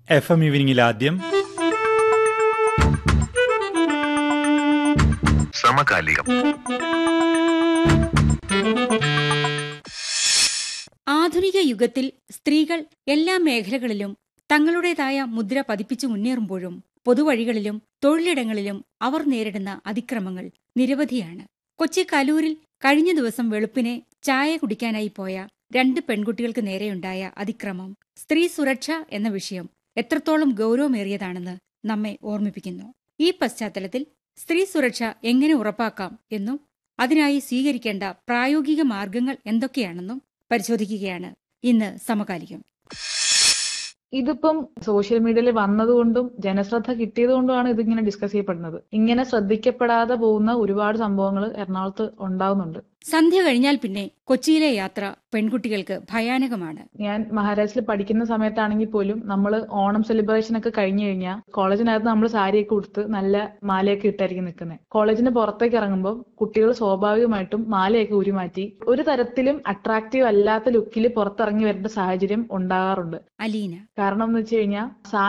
F M ഈവനിങ്ങിൽ ആദ്യം സമകാലികം ആധുനിക യുഗത്തിൽ സ്ത്രീകൾ എല്ലാ മേഖലകളിലും തങ്ങളുടേതായ മുദ്ര പതിപ്പിച്ചു മുന്നേറുമ്പോഴും പൊതുവഴികളിലും തൊഴിലിടങ്ങളിലും അവർ നേരിടുന്ന അതിക്രമങ്ങൾ നിരവധിയാണ് കൊച്ചി കലൂരിൽ കഴിഞ്ഞ ദിവസം വെളുപ്പിനെ ചായ കുടിക്കാനായി പോയ രണ്ട് പെൺകുട്ടികൾക്ക് നേരെയുണ്ടായ അതിക്രമം സ്ത്രീ സുരക്ഷ എന്ന വിഷയം എത്രത്തോളം ഗൗരവമേറിയതാണെന്ന് നമ്മെ ഓർമ്മിപ്പിക്കുന്നു ഈ പശ്ചാത്തലത്തിൽ സ്ത്രീ സുരക്ഷ എങ്ങനെ ഉറപ്പാക്കാം എന്നും അതിനായി സ്വീകരിക്കേണ്ട പ്രായോഗിക മാർഗങ്ങൾ എന്തൊക്കെയാണെന്നും പരിശോധിക്കുകയാണ് ഇന്ന് സമകാലികം ഇതിപ്പം സോഷ്യൽ മീഡിയയിൽ വന്നതുകൊണ്ടും ജനശ്രദ്ധ കിട്ടിയതുകൊണ്ടുമാണ് ഇതിങ്ങനെ ഡിസ്കസ് ചെയ്യപ്പെടുന്നത് ഇങ്ങനെ ശ്രദ്ധിക്കപ്പെടാതെ പോകുന്ന ഒരുപാട് സംഭവങ്ങൾ എറണാകുളത്ത് ഉണ്ടാവുന്നുണ്ട് സന്ധ്യ കഴിഞ്ഞാൽ പിന്നെ കൊച്ചിയിലെ യാത്ര പെൺകുട്ടികൾക്ക് ഭയാനകമാണ് ഞാൻ മഹാരാഷ്ട്രയിൽ പഠിക്കുന്ന സമയത്താണെങ്കിൽ പോലും നമ്മൾ ഓണം സെലിബ്രേഷൻ ഒക്കെ കഴിഞ്ഞു കഴിഞ്ഞാൽ കോളേജിനകത്ത് നമ്മൾ സാരിയൊക്കെ ഉടുത്ത് നല്ല മാലയൊക്കെ ഇട്ടായിരിക്കും നിൽക്കുന്നത് കോളേജിന് പുറത്തേക്ക് ഇറങ്ങുമ്പോൾ കുട്ടികൾ സ്വാഭാവികമായിട്ടും മാലയൊക്കെ ഉരുമാറ്റി ഒരു തരത്തിലും അട്രാക്റ്റീവ് അല്ലാത്ത ലുക്കിൽ പുറത്തിറങ്ങി വരേണ്ട സാഹചര്യം ഉണ്ടാകാറുണ്ട് അലീന കാരണം എന്ന് വെച്ച് കഴിഞ്ഞാൽ